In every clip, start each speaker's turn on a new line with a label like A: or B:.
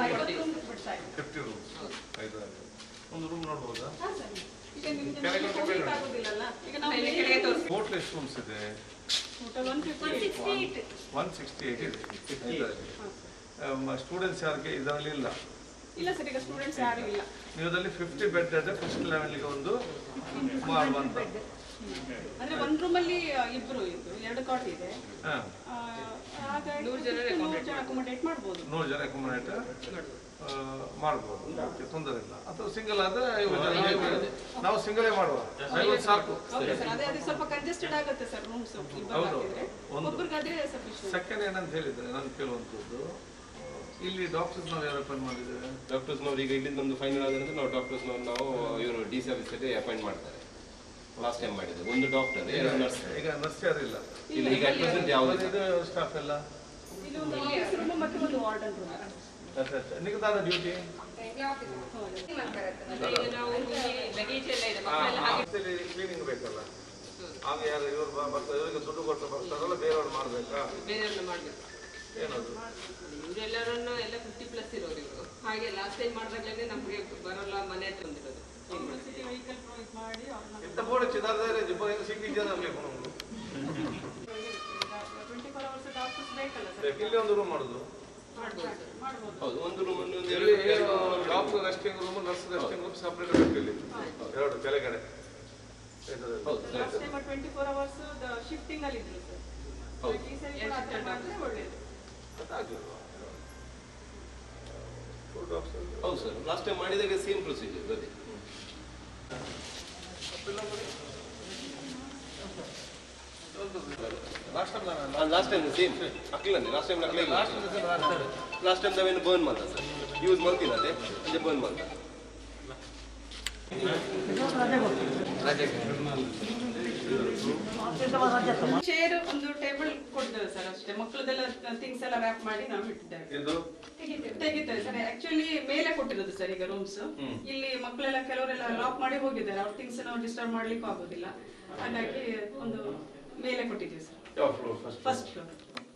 A: ಕೊಡ್ತೀವಿ
B: fifty rooms ಐದು ಒಂದು ರೂಮ್ ನೋಡ್ಬೋದಾ
A: ಹಾ, ಸರ್. ಈಗ ನಿಮ್ಗೆ
B: ಕೆಳಗೆ
A: ಮನೆಗೆ
B: ಹೋಗ್ಲಿಕ್ಕೆ
A: ಹೋಗ್ಲಿಕ್ಕೆ ಆಗುದಿಲ್ಲಲ್ಲ. ಈಗ ನಾವು
C: ಇಲ್ಲಿ
A: ಮೇಲೆ
C: ಕೆಳಗೆ ತೋರಿಸಿ
B: ಟೋಟಲ್ ಎಷ್ಟು ರೂಮ್ಸ್ ಇದೆ
A: total 158.
B: ಒನ್ ಸಿಕ್ಸ್ಟಿ ಏಟ್ ಇದೆ ಸ್ಟೂಡೆಂಟ್ಸ್ ಯಾರಿಗೆ ಇದರಲ್ಲಿ ಇಲ್ಲ
A: ಇಲ್ಲ ಸರ್ ಈಗ ಸ್ಟೂಡೆಂಟ್ಸ್ ಯಾರು ಇಲ್ಲ
B: ನೀವು ಅದರಲ್ಲಿ ಫಿಫ್ಟಿ ಬೆಡ್ ಇದೆ ಫಸ್ಟ್ ಲೆವೆಲ್ಗೆ ಒಂದು ಮಾಡುವಂತ
A: ಅಂದ್ರೆ ಒಂದ್ ರೂಮ್ ಅಲ್ಲಿ ಆ, ಇಬ್ರು ಇದು ಎರಡು ಕಾಟ್ ಇದೆ
B: ಹಾಂ
A: ಆ, ಹಾಗಾಗಿ
C: ನೂರು ಜನ
A: ನೂರು ಜನ ಅಕೊಮಡೇಟ್ ಮಾಡ್ಬೋದು
B: ನೂರು ಜನ ಅಕೊಮಡೇಟ್ ಮಾಡ್ಬೋದು ಓಕೆ ತೊಂದರೆ ಇಲ್ಲ ಅಥವಾ ಸಿಂಗಲ್ ಆದರೆ ಐವತ್ತು ಜನ ಐವತ್ತು. ನಾವು ಸಿಂಗಲೇ ಮಾಡುವ ಐವತ್ತು ಸಾಕು
A: ಓಕೆ ಸರ್ ಅದೇ ಅದೇ ಸ್ವಲ್ಪ ಕಂಜೆಸ್ಟೆಡ್ ಆಗುತ್ತೆ ಸರ್ ರೂಮ್ಸ್ ಇಬ್ಬರು
B: ಹೌದು.
A: ಹಾಕಿದ್ರೆ
B: ಒಂದು.
A: ಒಬ್ರಿಗೆ ಅದೇ ಸಫಿಶಿಯಂಟ್
B: ಸೆಕೆಂಡ್ ಏನಂತ ಹೇಳಿದ್ರೆ ನಾನು ಕೇಳುವಂಥದ್ದು ಆ, ಇಲ್ಲಿ ಡಾಕ್ಟರ್ಸ್ ನಾವು ಯಾರು ಅಪಾಯಿಂಟ್ ಮಾಡಿದ್ದೇವೆ
D: ಡಾಕ್ಟರ್ಸ್ನವ್ರು ಈಗ ಇಲ್ಲಿಂದ ನಮ್ದು ಫೈನಲ್ ಆದ್ರೆ ನಾವು ಡಾಕ್ಟರ್ಸ್ನವ್ರು ನಾವು ಇವರು ಡಿ ಸಿ ಆಫೀಸಲ್ಲಿ ಅಪಾಯಿಂಟ್ ಮಾಡ್ತಾರೆ ಲಾಸ್ಟ್ ಟೈಮ್ ಮಾಡಿದ್ದು ಒಂದು ಡಾಕ್ಟರ್ ಎರಡು ನರ್ಸ್
B: ಈಗ ನರ್ಸ್ ಯಾರಿಲ್ಲ
D: ಇಲ್ಲಿ ಈಗ ಅಟ್ ಪ್ರೆಸೆಂಟ್ ಯಾವುದು
B: ಇದು ಸ್ಟಾಫ್ ಎಲ್ಲ
A: ಇಲ್ಲಿ ಒಂದು ಆಫೀಸ್ ರೂಮ್ ಮತ್ತು ಒಂದು ವಾರ್ಡನ್ ರೂಮ್
B: ಅಚ್ಚಾ ಅಚ್ಚಾ ನಿಗದಾದ ಡ್ಯೂಟಿ
C: ಅಂದ್ರೆ ಈಗ ನಾವು ಲಗೇಜ್ ಎಲ್ಲ ಇದೆ ಮಕ್ಕಳೆಲ್ಲ ಹಾಗೆ
B: ಕ್ಲೀನಿಂಗ್ ಬೇಕಲ್ಲ ಆಗ ಯಾರು ಇವ್ರು ಬ- ಬರ್ತಾರೆ ಇವರಿಗೆ ದುಡ್ಡು ಕೊಟ್ಟು ಬರ್ತಾರಲ್ಲ ಬೇರೆಯವ್ರು ಮಾಡ್ಬೇಕಾ
C: ಬೇರೆಯವ್ರನ್ನ ಮಾಡ್ಬೇಕು
B: ಏನದು
C: ಇವರೆಲ್ಲರನ್ನು ಎಲ್ಲ ಫಿಫ್ಟಿ ಪ್ಲಸ್ ಇರೋರು ಇವರು ಹಾಗೆ ಲಾಸ್ಟ್ ಟೈಮ್ ಮಾಡಿದಾಗಲೇ ನಮಗೆ ಬರೋಲ್ಲ ಮನೆ ಹತ್ರ ಬಂದಿರೋದು
A: ಸಿಟಿ ವೆಹಿಕಲ್ ಪ್ರೊವೈಡ್ ಮಾಡಿ ಅವ್ರನ್ನ
B: ಇಂಥ ಬೋರ್ಡ್ ಚಿದಾದ್ರೆ ಜಿಬ್ಬರಿಗೆ ಸಿಕ್ಕಿದ್ಯಾ ಬೇಕು
A: ಟ್ವೆಂಟಿ ಫೋರ್ ಅವರ್ಸ್ ಡಾಕ್ಟರ್ಸ್ ಬೇಕಲ್ಲ ಸರ್
B: ಇಲ್ಲಿ ಒಂದು ರೂಮ್ ಮಾಡುದು
A: ಮಾಡ್ಬೋದು
D: ಹೌದು ಒಂದು ರೂಮಲ್ಲಿ ಒಂದು
B: ಇಲ್ಲಿ
D: ಎರಡು
B: doctor resting room nurse resting room separate ಬೇಕು ಇಲ್ಲಿ ಎರಡು ಕೆಳಗಡೆ ಇದರಲ್ಲಿ.
D: ಹೌದು
A: last time twenty four hours shifting ಅಲ್ಲಿ ಇದ್ರು ಸರ್
D: ಹೌದು.
A: ಈ ಸರಿ ಕೂಡ ಅದೇ ಮಾಡಿದ್ರೆ ಒಳ್ಳೇದು
B: ಅದಾಗ್ಲಿಲ್ವಾ? Two doctors.
D: ಹೌದು ಸರ್ ಲಾಸ್ಟ್ ಟೈಮ್ ಮಾಡಿದಾಗ ಸೇಮ್ ಪ್ರೊಸೀಜರ್ ಅದೇ
B: Last time ನಾನು-
D: ಲಾಸ್ಟ್ ಟೈಮ್ ಸೇಮ್ ಅಕ್ಲಂದೆ ಲಾಸ್ಟ್ ಟೈಮ್ ಅಕ್ಲ ಲಾಸ್ಟ್ ಟೈಮ್ ನಾವೇನು ಬರ್ನ್ ಮಾಡ್ದ ಸರ್ ಯೂಸ್ ಮಾಡ್ತೀನಿ ಅದೇ ಅದೇ ಬರ್ನ್ ಮಾಡ್ದ
A: ಚೇರ್ ಒಂದು ಟೇಬಲ್ ಕೊಡ್ತೇವೆ ಸರ್ ಅಷ್ಟೇ ಮಕ್ಕಳದೆಲ್ಲ ಥಿಂಗ್ಸ್ ಎಲ್ಲ ರ್ಯಾಪ್ ಮಾಡಿ ನಾವು ಇಟ್ಟಿದ್ದೇವೆ
B: ಇದು
A: ತೆಗಿತಾರೆ ಸರ್ ಆಕ್ಚುಲಿ ಮೇಲೆ ಕೊಟ್ಟಿರೋದು ಸರ್ ಈಗ ರೂಮ್ಸ್ ಇಲ್ಲಿ ಮಕ್ಕಳೆಲ್ಲ ಕೆಲವರೆಲ್ಲ ಲಾಕ್ ಮಾಡಿ ಹೋಗಿದ್ದಾರೆ ಅವ್ರ ಥಿಂಗ್ಸ್ ನಾವು ಡಿಸ್ಟರ್ಬ್ ಮಾಡ್ಲಿಕ್ಕೂ ಆಗೋದಿಲ್ಲ ಹಾಗಾಗಿ ಒಂದು ಮೇಲೆ ಕೊಟ್ಟಿದ್ದೀವಿ ಸರ್
B: ಯಾವ ಫ್ಲೋರ್ ಫಸ್ಟ್
A: ಫಸ್ಟ್ ಫ್ಲೋರ್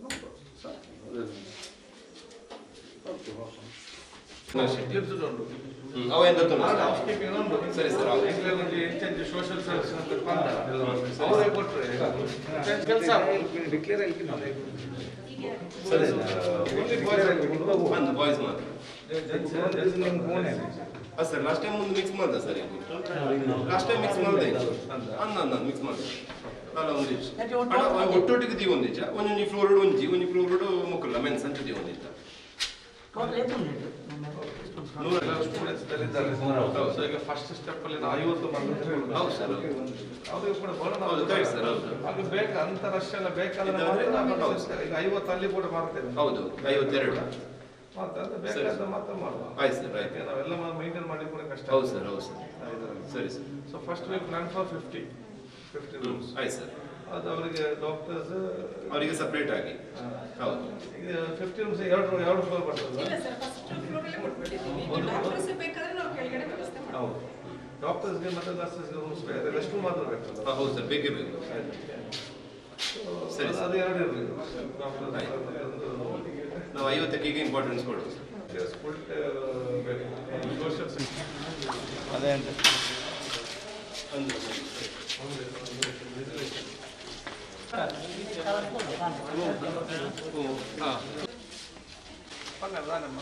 B: ಉಂಟು
D: ಅವ ಎಂತ
B: ಹೌಸ್ ಕೀಪಿಂಗ್ ಉಂಟು
D: ಸರಿ ಸರ್ ಹೌದು.
B: ಎಂಕ್ಲೇಜ್ ಇಂಚೆಂಚ್ ಸೋಷಿಯಲ್ ಸರ್ವಿಸ್ ಅಂತ ಬಂದ ಅವರೇ ಕೊಟ್ಟರೆ ಕೆಲಸ
D: ಸರಿ
B: ಓನ್ಲಿ
D: ಒಂದು ಬಾಯ್ಸ್ ಮಾತ್ರ ಹಾಂ ಸರ್ ಲಾಸ್ಟ್ ಟೈಮ್ ಒಂದು ಮಿಕ್ಸ್ ಮಾಡ್ದ ಸರ್ ಲಾಸ್ಟ್ ಟೈಮ್ ಮಿಕ್ಸ್ ಮಾಡ್ದೆ ಅಂದ ಅಂದ ಮಿಕ್ಸ್ ಮಾಡ್ದೆ ಅಲ್ಲ ಒಂದು ಅಣ್ಣ ಒಟ್ಟೊಟ್ಟಿಗೆ ದಿ ಒಂದಿಚ್ಚ ಒಂದೊಂದು ಫ್ಲೋರ್ ಒಂಜಿ ಒಂದು ಫ್ಲೋರ್ ಮುಕ್ಕಲ್ಲ ಮೆನ್ಸ್ ಅಂತ ದಿ ಒಂದಿತ್ತ
B: ನೂರ ಸ್ಟೂಡೆಂಟ್ಸ್ ಇದ್ದಾರೆ ಸೊ ಈಗ ಫಸ್ಟ್ ಸ್ಟೆಪ್ ಅಲ್ಲಿ ನಾವು ಐವತ್ತು ಮಂದಿ
D: ಹೌದು ಸರ್
B: ಅವ್ರಿಗೆ ಕೂಡ ಬರೋಣ
D: ಹೌದು ಕರೆಕ್ಟ್ ಸರ್ ಹೌದು
B: ಅದು ಬೇಕು ಅಂತ ರಶ್ ಎಲ್ಲ ಬೇಕಾದ್ರೆ ಮಾಡಿ ನಾವು ಕಳಿಸ್ತೇವೆ. ಈಗ ಐವತ್ತು ಅಲ್ಲಿ ಕೂಡ ಮಾಡ್ತೇವೆ
D: ಹೌದು ಐವತ್ತೆರಡು
B: ಮಾತಾದ್ರೆ ಬೇಕಾದ್ರೆ ಮಾತ್ರ ಮಾಡುವ
D: ಆಯ್ತು ಸರ್ ಆಯ್ತು
B: ಯಾಕೆ ನಾವೆಲ್ಲ ಮೈಂಟೈನ್ ಮಾಡಿ ಕೂಡ ಕಷ್ಟ
D: ಹೌದು ಸರ್ ಹೌದು ಸರ್ ಸರಿ sir
B: so first we plan for fifty fifty rooms
D: ಆಯ್ತು ಸರ್
B: ಅದು ಅವರಿಗೆ ಡಾಕ್ಟರ್ಸ್
D: ಅವರಿಗೆ ಸಪ್ರೇಟ್ ಆಗಿ ಹೌದು
B: ಈಗ ಫಿಫ್ಟಿ ರೂಮ್ಸ್ ಎರಡು ಎರಡು ಫ್ಲೋರ್ ಬರ್ತದೆ
A: ಇಲ್ಲ ಸರ್ ಫಸ್ಟ್ ಫ್ಲೋರಲ್ಲೇ ಕೊಟ್ಬಿಟ್ಟಿದ್ದೀವಿ ಡಾಕ್ಟರ್ಸ್ ಬೇಕಾದ್ರೆ ನಾವು ಕೆಳಗಡೆ ವ್ಯವಸ್ಥೆ ಮಾಡ್ತೀವಿ
B: ಹೌದು ಡಾಕ್ಟರ್ಸ್ಗೆ ಮತ್ತು ನರ್ಸಸ್ಗೆ ರೂಮ್ಸ್ ಬೇರೆ ರೆಸ್ಟ್ ರೂಮ್ ಮಾತ್ರ ಬೇಕಲ್ಲ
D: ಹಾ, ಹೌದು ಸರ್ ಬೇಕೇ ಬೇಕು ಸರಿ,
B: ಅದು-
D: ಸರ್.
B: ಅದು ಎರಡು ಇರಬೇಕು ಡಾಕ್ಟರ್
D: ನಾವು ಐವತ್ತಕ್ಕೆ ಈಗ ಇಂಪಾರ್ಟೆನ್ಸ್ ಕೊಡೋದು ಸರ್
B: ಸ್ಕೂಲ್ ಬೇಕು ಸೋಷಿಯಲ್
D: ಅದೇ ಅಂತ ಅಂದ್ರೆ
B: ಪನ್ನ ರಾನಮ್ಮ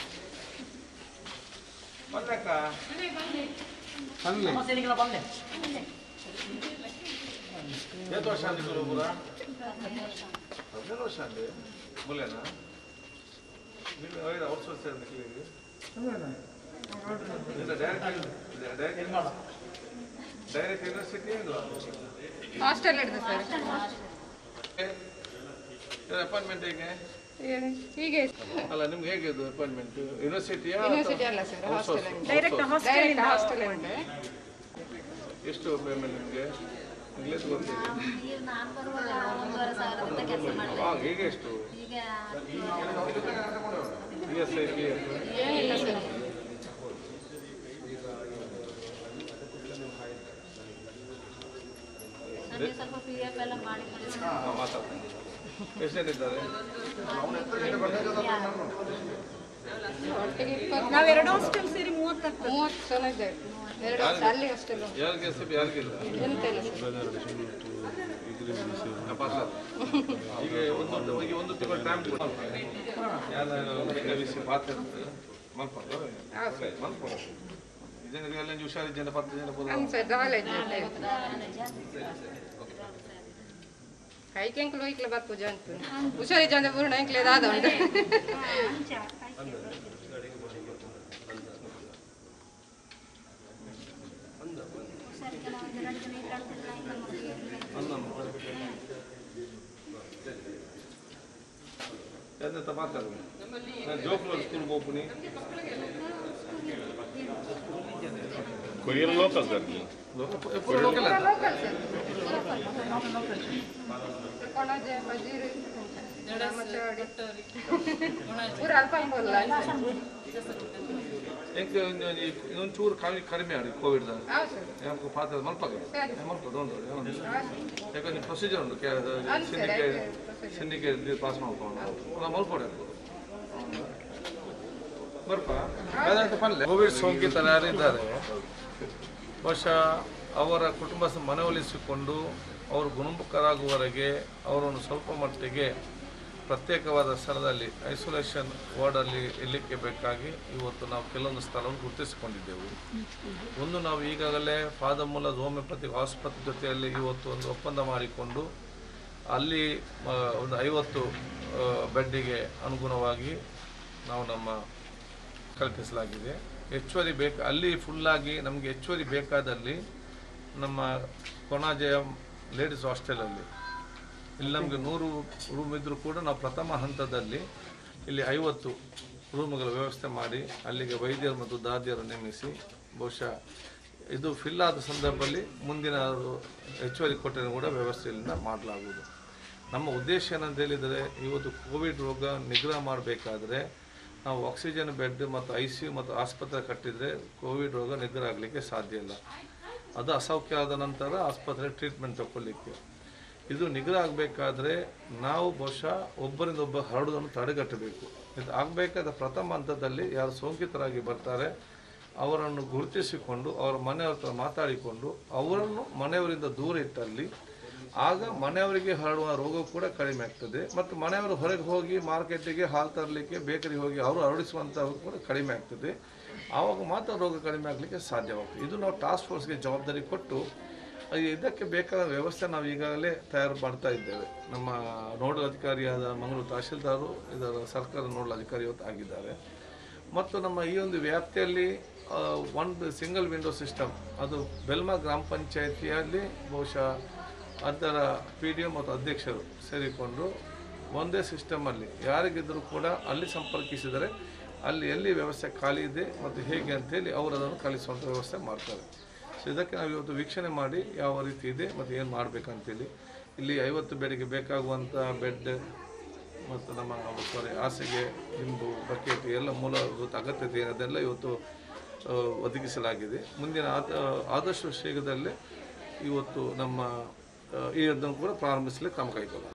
B: ಪನ್ನಕ್ಕ ಪನ್ಲೆ ಎಷ್ಟು ವರ್ಷ ಅಂದಿ ಗುರು ಪೂರ ಹದಿನೇಳು ವರ್ಷ ಅಂದಿ ಮುಲ್ಲೇನಾ ನೀನು ಐದು ಔಟ್ಸೋರ್ಸ್ ಮಕ್ಕಳಿಗೆ direct direct direct university
C: hostel ಹಿಡಿದು ಸರ್
B: ಅಪಾಯಿಂಟ್ಮೆಂಟ್ ಹೇಗೆ
C: ಹೀಗೆ
B: ಅಲ್ಲ ನಿಮ್ಗೆ ಹೇಗೆ ಇದು ಅಪಾಯಿಂಟ್ಮೆಂಟ್ ಯೂನಿವರ್ಸಿಟಿಯಾ
C: ಯೂನಿವರ್ಸಿಟಿ ಅಲ್ಲ sir hostel
A: direct
C: direct hostel ಉಂಟು
B: ಎಷ್ಟು ಪೇಮೆಂಟ್ ನಿಮಗೆ ಇಂಗ್ಲೀಷ್ ಗೊತ್ತಿದೆ
E: ಈಗ ನಾನು ಬರುವಾಗ ಒಂದೂವರೆ ಸಾವಿರದಿಂದ ಕೆಲಸ ಮಾಡಿದೆ
B: ಆಗ ಈಗ ಎಷ್ಟು
E: ಈಗ
B: E S I P F
C: ಏನಿಲ್ಲ ಸರ್
E: ನಮಗೆ ಸ್ವಲ್ಪ ಪಿ ಎಫ್ ಎಲ್ಲ ಮಾಡಿ ಕೊಡಿ.
B: ಮಾತಾಡ್ತೀನಿ ಎಷ್ಟು ಜನ ಇದ್ದಾರೆ
F: ಒಟ್ಟಿಗೆ ಇಪ್ಪತ್ತು
A: ನಾವು ಎರಡು ಹಾಸ್ಟೆಲ್ ಸೇರಿ ಮೂವತ್ತು
F: ಮೂವತ್ತು ಜನ ಇದ್ದೇವೆ ಎರಡು ವರ್ಷ ಅಲ್ಲಿ ಅಷ್ಟೆಲ್ಲ
B: ಯಾರಿಗೆ ಸಿ ಯಾರಿಗಿಲ್ಲ
F: ಎಂತ ಇಲ್ಲ ಸರ್
B: ಆ, ಪಾತ್ರ. ಈಗ ಒಂದು ಈಗ ಒಂದು ತಿಂಗಳು ಟೈಮ್ ಯಾರು ವಿಷಯ ಪಾತ್ರ ಮಲ್ಪಲ್ಲ ಮಲ್ಪ ಜನರಿಗೆ ಎಲ್ಲ ಹುಷಾರಿ ಜನ ಪತ್ತು ಜನ ಬೋದು
F: ಹಂಗೆ ಸರ್ ನಾಲೆಜ್ ಕೈಕೆಂಕ್ಲು ಹೋಯ್ಕ್ಲೆ ಬರ್ಪೂಜ ಅಂತ ಹುಷಾರಿ ಜನ ಪೂರ್ಣ ಎಂಕ್ಲೆ ದಾದ ಉಂಟು
B: ಎಂತ ಮಾತಾಡುವ ನಾನು ಜೋಕ್ಲೂರು ಸ್ಕೂಲ್ ಹೋಗ್ತೀನಿ
G: ಕೊರಿಯರ್ ಲೋಕಲ್ ಸರ್
B: ಎప్పుడు ಲೋಕಲ್ ಅಂತ
F: ಲೋಕಲ್ ಸರ್ ಕೊಣಜೆ ಬಜೀರು ರಾಮಚವಾಡಿ ಪೂರ ಅಲ್ಪ ಅಂಬೋಲ್ಲ
B: ಎಂಕ ಇನ್ನೊಂದು ಚೂರು ಕಮ್ಮಿ ಕಡಿಮೆ ಆಡಿ ಕೋವಿಡ್
F: ಹೌದು ಸರ್
B: ಯಾಕೆ ಪಾತ್ರ ಮಲ್ಪಾಗ
F: ಸರಿ.
B: ಮಲ್ಪ ಒಂದು
F: ಹೌದು ಸರ್.
B: ಯಾಕಂದ್ರೆ ಪ್ರೊಸೀಜರ್ ಉಂಟು
F: ಸರಿ,
B: ಸಿಂಡಿಕೇಟ್
F: ಆಯ್ತು,
B: ಸಿಂಡಿಕೇಟ್ ಪಾಸ್ ಮಾಡ್ಕೊಂಡು ಮಲ್ಕೊಡೆ ಬರ್ಪ ಪಲ್ಲೆ ಕೋವಿಡ್ ಸೋಂಕಿತರು ಯಾರಿದ್ದಾರೆ ಬಹುಶಃ ಅವರ ಕುಟುಂಬ ಸ- ಮನವೊಲಿಸಿಕೊಂಡು ಅವರು ಗುಣಮುಖರಾಗುವವರೆಗೆ ಅವರನ್ನು ಸ್ವಲ್ಪ ಮಟ್ಟಿಗೆ ಪ್ರತ್ಯೇಕವಾದ ಸ್ಥಳದಲ್ಲಿ ಐಸೋಲೇಷನ್ ವಾರ್ಡಲ್ಲಿ ಇರಲಿಕ್ಕೆ ಬೇಕಾಗಿ ಇವತ್ತು ನಾವು ಕೆಲವೊಂದು ಸ್ಥಳವನ್ನು ಗುರುತಿಸಿಕೊಂಡಿದ್ದೆವು ಒಂದು ನಾವು ಈಗಾಗಲೇ ಪಾದಮೂಲ ಹೋಮಿಯೋಪತಿಕ್ ಆಸ್ಪತ್ರೆ ಜೊತೆಯಲ್ಲಿ ಇವತ್ತು ಒಂದು ಒಪ್ಪಂದ ಮಾಡಿಕೊಂಡು ಅಲ್ಲಿ ಆ, ಒಂದು ಐವತ್ತು ಆ, ಬೆಡ್ಡಿಗೆ ಅನುಗುಣವಾಗಿ ನಾವು ನಮ್ಮ ಕಲ್ಪಿಸಲಾಗಿದೆ ಹೆಚ್ಚುವರಿ ಬೇಕು ಅಲ್ಲಿ ಫುಲ್ಲಾಗಿ ನಮಗೆ ಹೆಚ್ಚುವರಿ ಬೇಕಾದಲ್ಲಿ ನಮ್ಮ ಕೊಣಾಜೆಯ ಲೇಡೀಸ್ ಹಾಸ್ಟೆಲಲ್ಲಿ ಇಲ್ಲಿ ನಮಗೆ ನೂರು ರೂಮ್ ಇದ್ದರೂ ಕೂಡ ನಾವು ಪ್ರಥಮ ಹಂತದಲ್ಲಿ ಇಲ್ಲಿ ಐವತ್ತು ರೂಮ್ಗಳ ವ್ಯವಸ್ಥೆ ಮಾಡಿ ಅಲ್ಲಿಗೆ ವೈದ್ಯರು ಮತ್ತು ದಾದಿಯರು ನೇಮಿಸಿ ಬಹುಶಃ ಇದು ಫಿಲ್ ಆದ ಸಂದರ್ಭದಲ್ಲಿ ಮುಂದಿನ ಹೆಚ್ಚುವರಿ ಕೊಟ್ಟರೆ ಕೂಡ ವ್ಯವಸ್ಥೆಯಿಂದ ಮಾಡಲಾಗುವುದು ನಮ್ಮ ಉದ್ದೇಶ ಏನಂತ ಹೇಳಿದರೆ ಇವತ್ತು ಕೋವಿಡ್ ರೋಗ ನಿಗ್ರಹ ಮಾಡಬೇಕಾದ್ರೆ ನಾವು ಆಕ್ಸಿಜನ್ ಬೆಡ್ ಮತ್ತು ಐ ಸಿ ಯು ಮತ್ತು ಆಸ್ಪತ್ರೆ ಕಟ್ಟಿದರೆ ಕೋವಿಡ್ ರೋಗ ನಿಗ್ರಹ ಆಗಲಿಕ್ಕೆ ಸಾಧ್ಯ ಇಲ್ಲ ಅದು ಅಸೌಖ್ಯ ಆದ ನಂತರ ಆಸ್ಪತ್ರೆ ಟ್ರೀಟ್ಮೆಂಟ್ ತಗೊಳ್ಳಿಕ್ಕೆ ಇದು ನಿಗ್ರಹ ಆಗಬೇಕಾದ್ರೆ ನಾವು ಬಹುಶಃ ಒಬ್ಬರಿಂದ ಒಬ್ಬ ಹರಡುವುದನ್ನು ತಡೆಗಟ್ಟಬೇಕು ಇದು ಆಗಬೇಕಾದ ಪ್ರಥಮ ಹಂತದಲ್ಲಿ ಯಾರು ಸೋಂಕಿತರಾಗಿ ಬರ್ತಾರೆ ಅವರನ್ನು ಗುರುತಿಸಿಕೊಂಡು ಅವರ ಮನೆಯವ್ರ ಹತ್ರ ಮಾತಾಡಿಕೊಂಡು ಅವರನ್ನು ಮನೆಯವರಿಂದ ದೂರ ಇಟ್ಟಲ್ಲಿ ಆಗ ಮನೆಯವರಿಗೆ ಹರಡುವ ರೋಗ ಕೂಡ ಕಡಿಮೆ ಆಗ್ತದೆ ಮತ್ತು ಮನೆಯವರು ಹೊರಗೆ ಹೋಗಿ ಮಾರ್ಕೆಟಿಗೆ ಹಾಲು ತರಲಿಕ್ಕೆ ಬೇಕರಿಗೆ ಹೋಗಿ ಅವರು ಹರಡಿಸುವಂಥವು ಕೂಡ ಕಡಿಮೆ ಆಗ್ತದೆ ಆವಾಗ ಮಾತ್ರ ರೋಗ ಕಡಿಮೆ ಆಗಲಿಕ್ಕೆ ಸಾಧ್ಯವಾಗ್ತದೆ ಇದು ನಾವು ಟಾಸ್ಕ್ ಫೋರ್ಸ್ಗೆ ಜವಾಬ್ದಾರಿ ಕೊಟ್ಟು ಅದು ಇದಕ್ಕೆ ಬೇಕಾದ ವ್ಯವಸ್ಥೆ ನಾವು ಈಗಾಗಲೇ ತಯಾರು ಮಾಡ್ತಾ ಇದ್ದೇವೆ ನಮ್ಮ ನೋಡಲ್ ಅಧಿಕಾರಿಯಾದ ಮಂಗಳೂರು ತಹಶೀಲ್ದಾರು ಇದರ ಸರ್ಕಾರ ನೋಡಲ್ ಅಧಿಕಾರಿ ಇವತ್ತು ಆಗಿದ್ದಾರೆ ಮತ್ತು ನಮ್ಮ ಈ ಒಂದು ವ್ಯಾಪ್ತಿಯಲ್ಲಿ ಆ, ಒಂದು ಸಿಂಗಲ್ ವಿಂಡೋ ಸಿಸ್ಟಮ್ ಅದು ಬೆಲ್ಮಾ ಗ್ರಾಮ ಪಂಚಾಯಿತಿಯಲ್ಲಿ ಬಹುಶಃ ಅದರ ಪಿ ಡಿ ಒ ಮತ್ತು ಅಧ್ಯಕ್ಷರು ಸೇರಿಕೊಂಡು ಒಂದೇ ಸಿಸ್ಟಮಲ್ಲಿ ಯಾರಿಗಿದ್ದರೂ ಕೂಡ ಅಲ್ಲಿ ಸಂಪರ್ಕಿಸಿದರೆ ಅಲ್ಲಿ ಎಲ್ಲಿ ವ್ಯವಸ್ಥೆ ಖಾಲಿ ಇದೆ ಮತ್ತು ಹೇಗೆ ಅಂತೇಳಿ ಅವರು ಅದನ್ನು ಕಲಿಸುವಂಥ ವ್ಯವಸ್ಥೆ ಮಾಡ್ತಾರೆ ಸೊ ಇದಕ್ಕೆ ನಾವು ಇವತ್ತು ವೀಕ್ಷಣೆ ಮಾಡಿ ಯಾವ ರೀತಿ ಇದೆ ಮತ್ತು ಏನು ಮಾಡಬೇಕಂತೇಳಿ ಇಲ್ಲಿ ಐವತ್ತು ಬೆಡ್ಗೆ ಬೇಕಾಗುವಂಥ ಬೆಡ್ ಮತ್ತು ನಮ್ಮ ಸಾರಿ ಹಾಸಿಗೆ ದಿಂಬು ಬಕೆಟ್ ಎಲ್ಲ ಮೂಲಭೂತ ಅಗತ್ಯತೆ ಅದೆಲ್ಲ ಇವತ್ತು ಆ, ಒದಗಿಸಲಾಗಿದೆ ಮುಂದಿನ ಆದ ಆದಷ್ಟು ಶೀಘ್ರದಲ್ಲೇ ಇವತ್ತು ನಮ್ಮ ಆ, ಈ ಅದನ್ನು ಕೂಡ ಪ್ರಾರಂಭಿಸಲಿಕ್ಕೆ ಕ್ರಮ ಕೈಗೊಳ್ಳಲಾಗಿದೆ